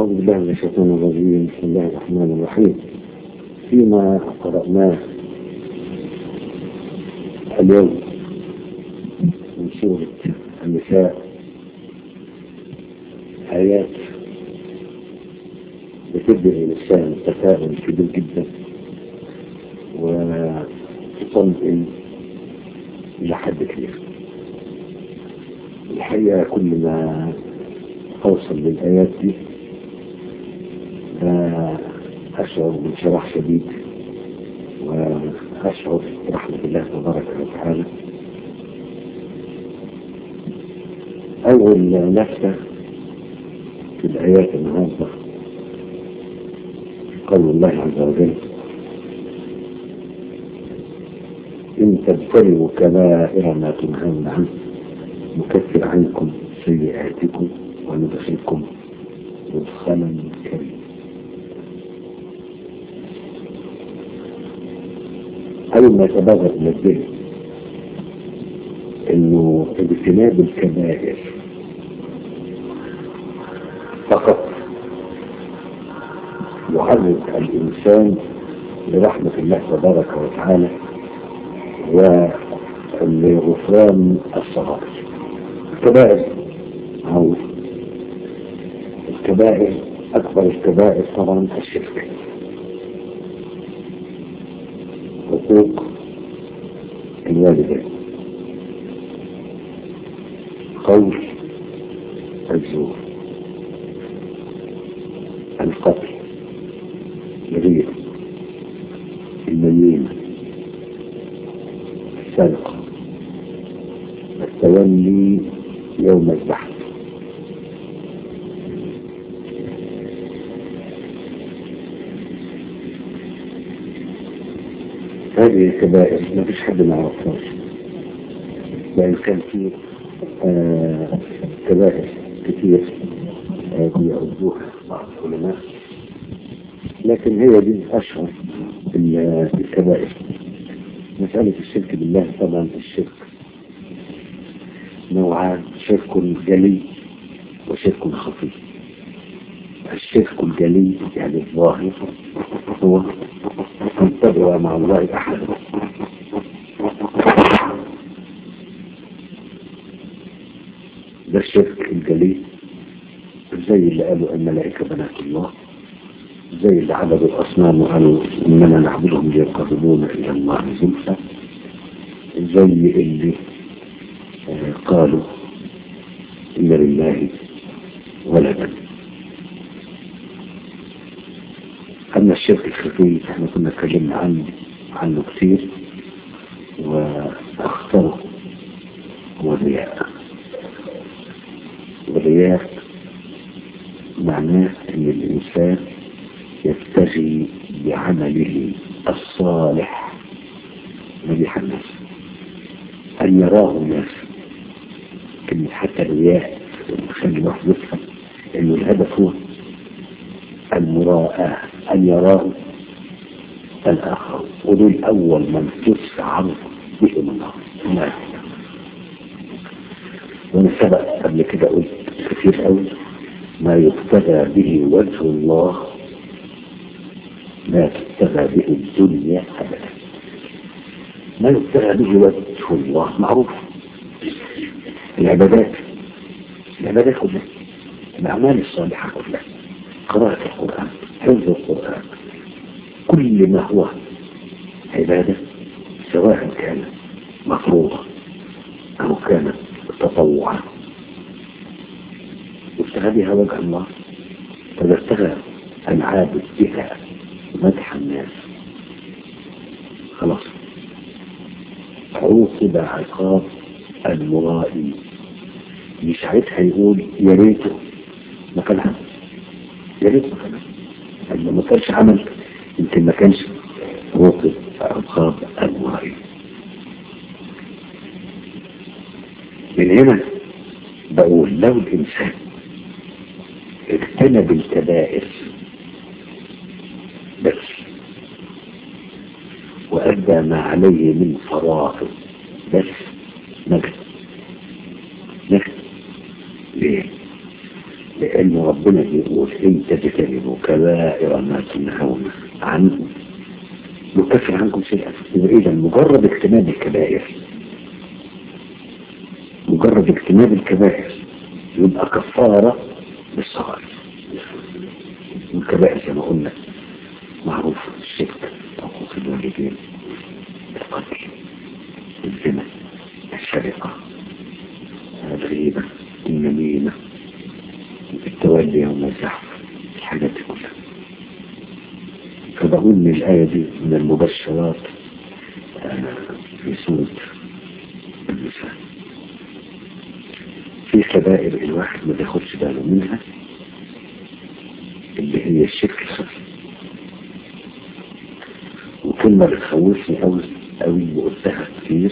أعوذ بالله من الشيطان الرجيم بسم الله الرحمن الرحيم فيما قرأناه اليوم من سورة النساء آيات بتدي الإنسان تفاؤل كبير جدا وتطمئن إلى حد كبير الحقيقة كل ما أوصل للآيات دي أشعر بانشراح شديد وأشعر برحمة الله تبارك وتعالى أول لفتة في الآيات النهاردة قول الله عز وجل إن تبتلوا كبائر ما تنهون عنه نكفر عنكم سيئاتكم وندخلكم مدخلا كريما أول ما يتبادر إلى الذهن إنه اجتناب الكبائر فقط يعرض الإنسان لرحمة الله تبارك وتعالى ولغفران الصغائر الكبائر أو الكبائر أكبر الكبائر طبعا الشرك حقوق الوالدين قول الزور القتل الغير المنين السرقة التولي يوم البحث هذه الكبائر ما فيش حد ما يعرفهاش لأن كان في آه كبائر كتير آه بيعدوها بعض العلماء لكن هي دي أشهر الكبائر مسألة الشرك بالله طبعا الشرك نوعان شرك جلي وشرك خفي الشرك الجلي يعني الظاهر هو أن تدعو مع الله أحد ده الشرك الجلي زي اللي قالوا الملائكة بنات الله زي اللي عبدوا الأصنام وقالوا إننا نعبدهم ليقربونا إلى الله زلفى زي اللي آه قالوا إن لله ولدا أما الشرك الخفي احنا كنا اتكلمنا عنه عنه كتير واختاره هو الرياء والرياء معناه ان الانسان يبتغي بعمله الصالح مديح الناس ان يراه الناس كلمة حتى الرياء تخلي الواحد يفهم انه الهدف هو المراءة أن يراه الآخر ودول أول من تسعر بهم النار وأنا سبق قبل كده قلت كثير قوي ما يبتغى به وجه الله لا تبتغى به الدنيا أبدا ما يبتغى به وجه الله معروف العبادات العبادات كلها الأعمال الصالحة كلها قراءة القرآن حفظ القرآن كل ما هو عبادة سواء كان مفروضة أو كانت تطوعا ابتغى بها وجه الله فإذا ابتغى العابد بها مدح الناس خلاص عوقب عقاب المرائي مش ساعتها يقول يا ريته ما كان عمل يا ريت ما كان عمل ما كانش عمل يمكن ما كانش عوقب عقاب المرائي من هنا بقول لو الإنسان اجتنب الكبائر بس وأدى ما عليه من فرائض بس نجد نجد ليه؟ لأن ربنا بيقول إن تجتنبوا كبائر ما تنهون عنه يكفر عنكم شيئا يبقى إذا مجرد اجتناب الكبائر مجرد اجتناب الكبائر يبقى كفارة للصغائر والكبائر زي ما قلنا معروف الشرك حقوق الوالدين القتل الزنا السرقة الغيبة النميمة التولي يوم الزحف الحاجات دي كلها فبقول من الآية دي من المبشرات آه، في سورة النساء في كبائر الواحد ما بياخدش باله منها اللي هي الشرك الخفي وكلمة بتخوفني قوي قوي وقلتها كتير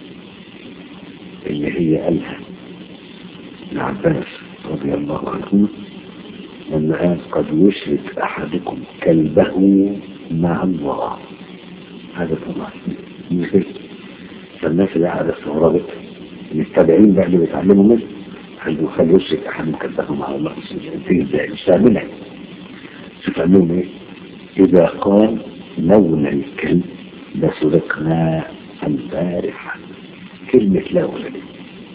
اللي هي قالها العباس رضي الله عنه لما قال قد يشرك أحدكم كلبه مع الله هذا طبعا مثل فالناس اللي قاعدة استغربت المتابعين بقى اللي بيتعلموا منه قالوا خلي يشرك أحدكم كلبه مع الله في ازاي مش تعملها شوف قال لهم ايه إذا قال لولا الكلب لسرقنا البارحة كلمة لولا دي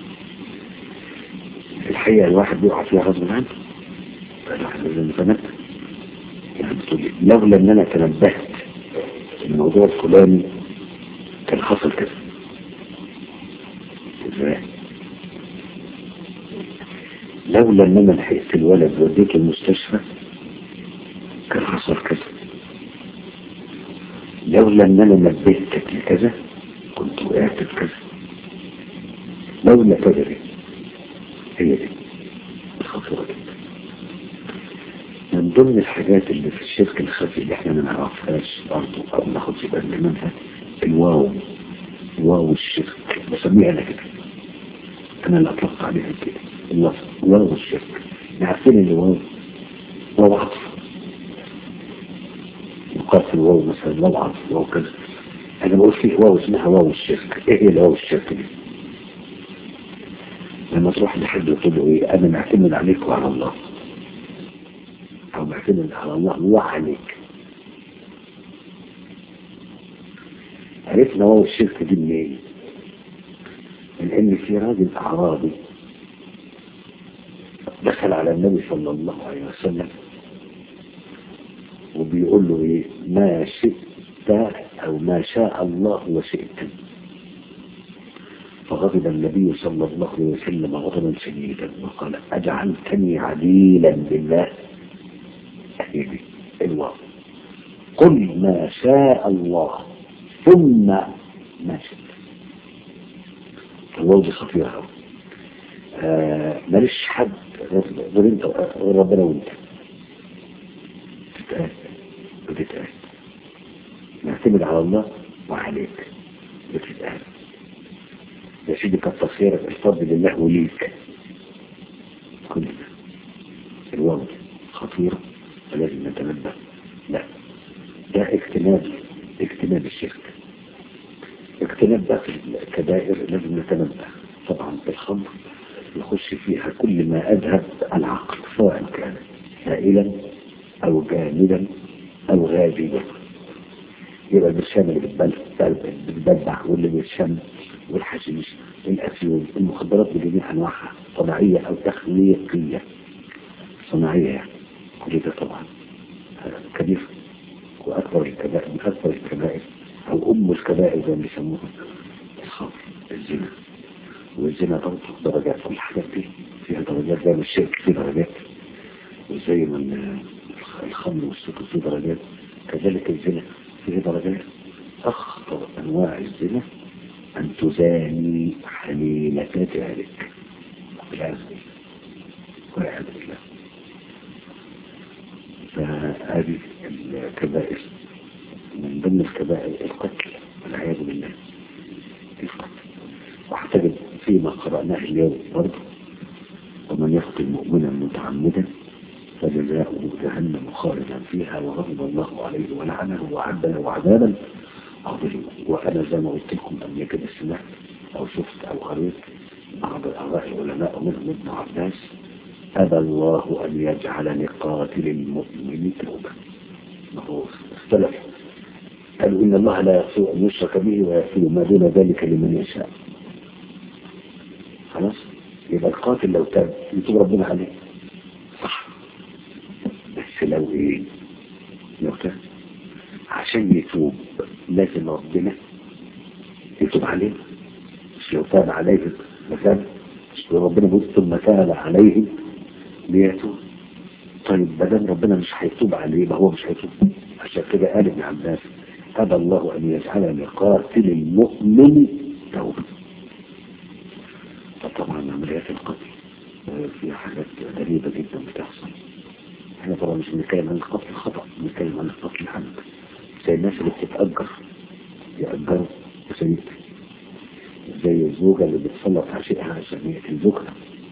الحقيقة الواحد بيقع فيها غصب عنه فالواحد لازم يتنبه يعني بتقول لي لولا ان انا تنبهت الموضوع الفلاني كان حصل كذا ازاي لولا ان انا لحقت الولد وديته المستشفى كان حصل كذا لولا ان انا نبهتك لكذا كنت وقعت في كذا لولا كذا دي هي دي الخطيرة جدا من ضمن الحاجات اللي في الشرك الخفي اللي احنا ما نعرفهاش برضه او ما ناخدش بالنا منها الواو واو الشرك بسميها انا كده انا اللي اطلقت عليها كده اللفظ واو الشرك عارفين اللي واو واو عطف يقال في الواو مثلا واو عطف واو كذا انا بقول فيه واو اسمها واو الشرك ايه هي الواو الشرك دي لما تروح لحد وتقول له ايه انا معتمد عليك وعلى الله او معتمد على الله وعليك عرفنا واو الشرك دي منين من ان في راجل اعرابي دخل على النبي صلى الله عليه وسلم وبيقول له ايه ما شئت او ما شاء الله وشئت فغضب النبي صلى الله عليه وسلم غضبا شديدا وقال أجعلتني عديلا بالله أهدي الله قل ما شاء الله ثم ما شئت الله دي خطيرة أوي آه ماليش حد غير انت غير ربنا وانت تتقال بتتقال نعتمد على الله وعليك بتتقال يا سيدي كتر خيرك الفضل لله وليك كلنا الواو خطيرة فلازم نتنبه لا ده اجتناب اجتناب الشرك اجتناب باقي الكبائر لازم نتنبه طبعا الخمر يخش فيها كل ما أذهب العقل سواء كان سائلا أو جامدا أو غازيا يبقى البرشام اللي بتبدع واللي بيرشم والحشيش والأفيون المخدرات بجميع أنواعها طبيعية أو تخليقية صناعية يعني كل ده طبعا كبير وأكبر الكبائر من أكبر الكبائر أو أم الكبائر زي ما بيسموها الخمر الزنا والزنا برضه درجات كل الحاجات دي فيها درجات زي ما الشرك فيه درجات وزي ما الخمر والسكر فيه درجات كذلك الزنا فيه درجات أخطر أنواع الزنا أن تزاني حليلة ذلك والعياذ بالله والعياذ بالله فهذه الكبائر من ضمن الكبائر القتل والعياذ بالله القتل واعتقد فيما قرأناه اليوم برضه ومن يقتل مؤمنا متعمدا فجزاؤه جهنم خالدا فيها وغضب الله عليه ولعنه وعد له عذابا عظيما وانا زي ما قلت لكم قبل كده سمعت او شفت او قريت بعض الاراء العلماء منهم ابن عباس أبى الله أن يجعل لقاتل المؤمن توبة ما هو اختلف قالوا إن الله لا يغفر أن يشرك به ويغفر ما دون ذلك لمن يشاء خلاص يبقى القاتل لو تاب يتوب ربنا عليه صح بس لو ايه لو تاب عشان يتوب لازم ربنا يتوب عليه مش لو تاب عليه مثلا مش لو ربنا بيقول ثم تاب عليه ليتوب طيب بدل ربنا مش هيتوب عليه يبقى هو مش هيتوب عشان كده قال ابن عباس أبى الله أن يجعل لقاتل المؤمن توبة فطبعا عمليات القتل فيها حاجات غريبة جدا بتحصل احنا طبعا مش بنتكلم عن القتل خطأ بنتكلم عن القتل العمد زي الناس اللي بتتأجر يأجروا وسيد زي الزوجة اللي بتسلط عشقها عشان يقتل زوجها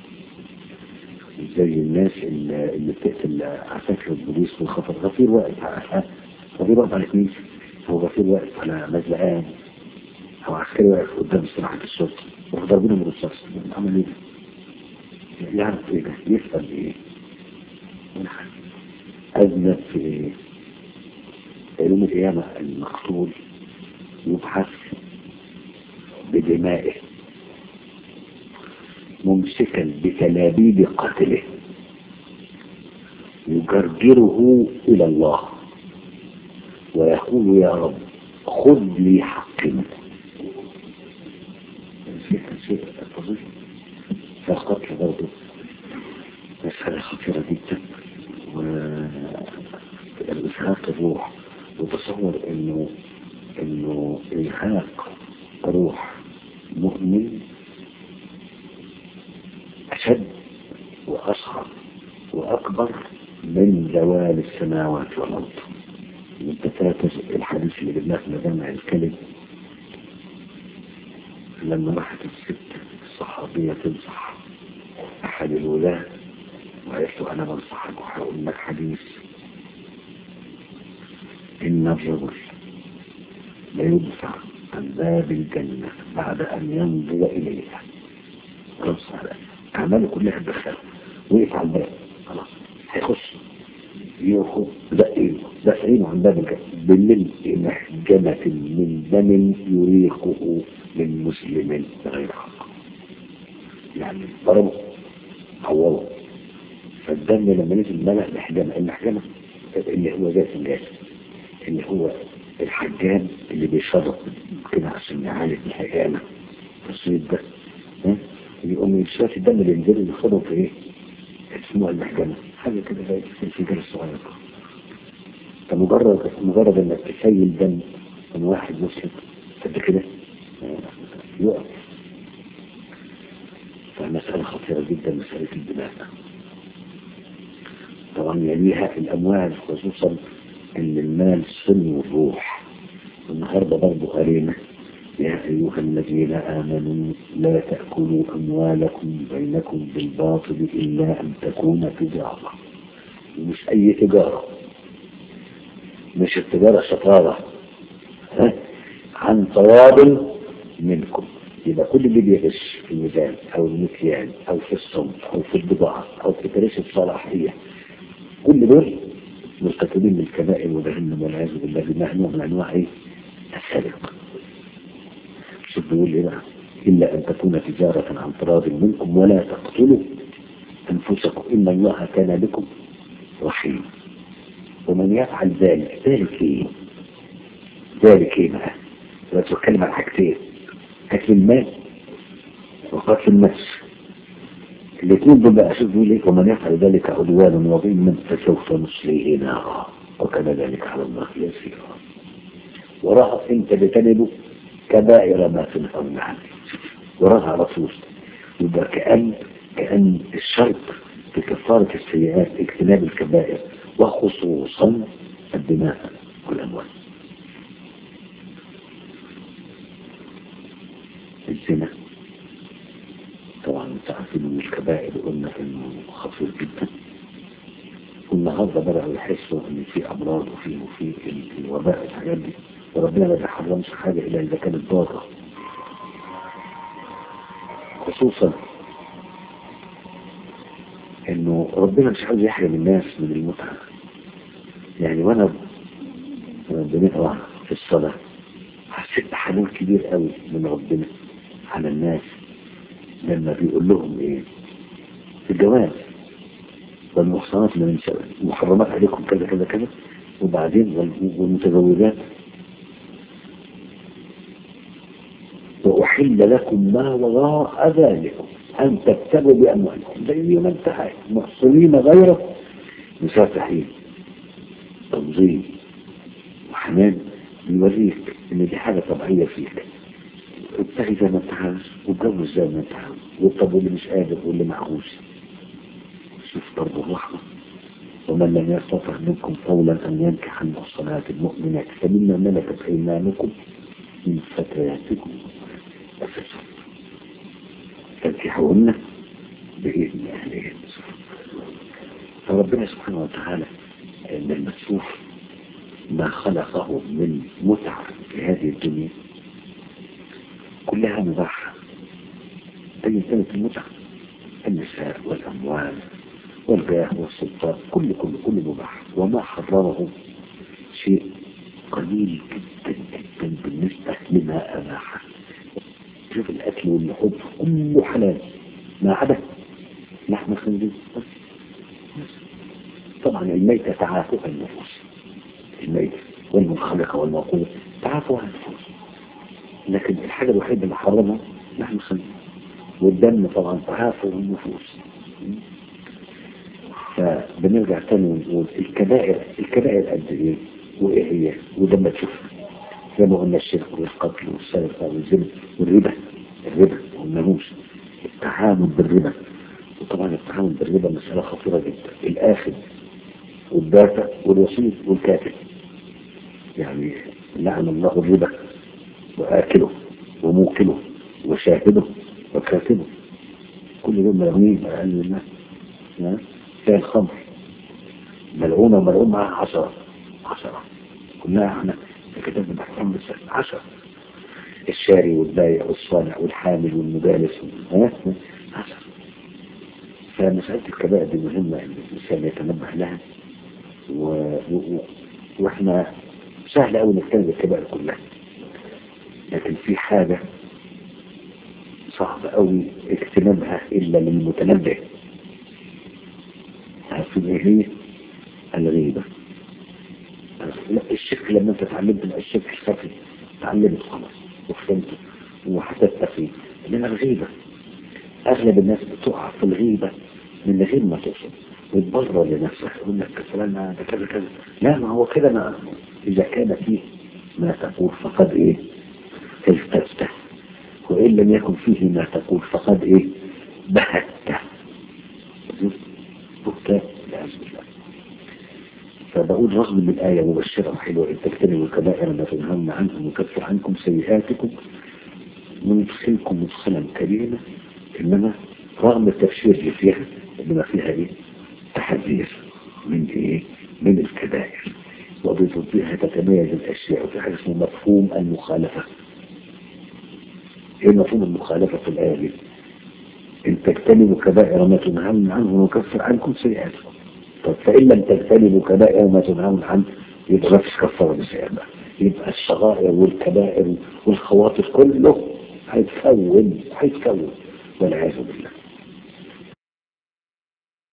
زي الناس اللي اللي بتقتل عساكر البوليس والخطر غفير واقف على غفير واقف على اثنين هو غفير واقف على مزلقان او عسكري واقف قدام استراحة الشرطة وضربينه بالرصاص عمل ايه؟ يعرف ايه ده؟ يسأل ايه؟ ولا حاجة أذنب في ايه؟ يوم القيامة المقتول يبحث بدمائه ممسكا بتلابيب قتله يجرجره إلى الله ويقول يا رب خذ لي حقي شيء شيء فظيع فالقتل برضه مسألة خطيرة جدا والإسهاق الروح وتصور إنه إنه إلحاق روح مؤمن أشد وأصعب وأكبر من زوال السماوات والأرض التفاتر الحديث اللي جبناه في مجامع الكلم لما راحت الست الصحابية تنصح أحد الولاة وقالت له أنا بنصحك وهقول لك حديث إن الرجل لا يدفع عن باب الجنة بعد أن ينظر إليها خلاص أعماله كلها تدخله وقف على الباب خلاص هيخش ياخد دقيقه دقيقه عن باب الجنة بملء محجمة من دم يريقه من مسلم غير حق يعني ضربه عوضه فالدم لما نزل ملأ محجمة المحجمة اللي هو ذات الناس اللي هو الحجام اللي بيشرب كده عشان يعالج الحجامة التصويت ده ها يقوم يشاف الدم اللي ينزل اللي يخرج في ايه اسمه المحجمة حاجة كده زي السجارة الصغيرة فمجرد مجرد انك تسيل دم من واحد مسلم قد كده يقف فمسألة خطيرة جدا مسألة الدماء طبعا يليها الأموال خصوصا ان المال سن الروح النهاردة برضو قرينا يا أيها الذين آمنوا لا تأكلوا أموالكم بينكم بالباطل إلا أن تكون تجارة مش أي تجارة مش التجارة شطارة ها؟ عن تراض منكم يبقى كل اللي بيغش في الميزان أو المكيال أو في الصمت أو في البضاعة أو في تاريخ الصلاحية كل دول مرتكبين للكبائر وجهنم والعياذ بالله بما نوع من أنواع إيه؟ السرقة شوف بيقول ايه بقى إلا أن تكون تجارة عن تراض منكم ولا تقتلوا أنفسكم إن الله كان بكم رحيم ومن يفعل ذلك ذلك إيه ذلك إيه بقى لا تتكلم عن حاجتين قتل المال وقتل النفس الاثنين دول بقى شوف بيقول ايه ومن يفعل ذلك عدوانا وظلما فسوف نصليه نارا وكان ذلك على الله يسيرا وراها انت بتنبه كبائر ما في الأرض عنه وراها على طول يبقى كأن كأن الشرط في كفارة السيئات اجتناب الكبائر وخصوصا الدماء والأموال الزنا طبعا انت عارفين ان الكبائر قلنا انه خطير جدا والنهارده بدأوا يحسوا ان في امراض وفي وفي الوباء الحاجات دي وربنا ما بيحرمش حاجة إلا إذا كانت ضارة خصوصا إنه ربنا مش عاوز يحرم الناس من المتعة يعني وانا بنقرا في الصلاة حسيت بحنان كبير قوي من ربنا على الناس لما بيقول لهم ايه في الجواز والمحصنات من النساء محرمات عليكم كذا كذا كذا وبعدين والمتزوجات وأحل لكم ما وراء ذلكم أن تبتغوا بأموالكم زي ما انت عايز محصنين غير مسافحين تنظيم وحنان بيوريك ان دي حاجة طبيعية فيك ابتغي زي ما انت عاوز واتجوز زي ما انت عاوز والطب واللي مش قادر واللي معهوش شوف برضه الرحمة ومن لم يستطع منكم قولا ان ينكح المحصنات المؤمنات فمما ملكت ايمانكم من فتياتكم أساسا فانكحوهن بإذن أهلهن فربنا سبحانه وتعالى ان المسوح ما خلقه من متعة في هذه الدنيا كلها مباحة أي كانت المتعة النساء والأموال والجاه والسلطان كل كل كل مباح وما حرره شيء قليل جدا جدا بالنسبة لما أباحه شوف الأكل واللحوم كله حلال ما عدا لحم الخنزير بس طبعا الميتة تعافها النفوس الميتة والمنخلقة والموقوفة تعافها النفوس لكن الحاجة الوحيدة اللي حرمها لحم الخنزير والدم طبعا تعافه النفوس فبنرجع تاني ونقول الكبائر الكبائر قد ايه وايه هي وده ما تشوفها زي ما قلنا الشرك والقتل والسرقة والزنا والربا الربا والناموس التعامل بالربا وطبعا التعامل بالربا مسألة خطيرة جدا الآخذ والدافع والوسيط والكاتب يعني لعن الله الربا وآكله وموكله وشاهده وكاتبه كل دول ملعونين أقل من الناس زي الخمر ملعونة وملعون معها عشرة عشرة كلها احنا في كتاب الأحكام بس عشرة الشاري والبايع والصانع والحامل والمجالس ها عشرة فمسألة الكبائر دي مهمة ان الإنسان يتنبه لها و... و... واحنا سهل قوي نتكلم الكبائر كلها لكن في حاجة صعب قوي اجتنابها إلا للمتنبه عارفين ايه هي الغيبة لا الشرك لما انت اتعلمت بقى الشرك الخفي اتعلمت خلاص وفهمت وهتتقي انما الغيبة اغلب الناس بتقع في الغيبة من غير ما تقصد وتبرر لنفسها يقول لك فلان ده كذا كذا لا ما هو كده ما اذا كان فيه ما تقول فقد ايه التفته وان لم يكن فيه ما تقول فقد ايه بهته بهتان والعياذ بالله فبقول رغم ان الآية مبشرة وحلوة إن تجتنبوا الكبائر ما تنهون عنه نكفر عنكم سيئاتكم وندخلكم مدخلا كريما إنما رغم التبشير اللي فيها إنما فيها إيه؟ تحذير من إيه؟ من الكبائر وبضدها تتميز الأشياء وفي حاجة اسمه مفهوم المخالفة إيه مفهوم المخالفة في الآية دي؟ إن تجتنبوا كبائر ما تنهون عنه نكفر عنكم سيئاتكم طب فإن لم تجتنبوا كبائر ما تنهون عنه يبقى ما فيش كفارة بسيئات يبقى الصغائر والكبائر والخواطر كله هيتكون هيتكون والعياذ بالله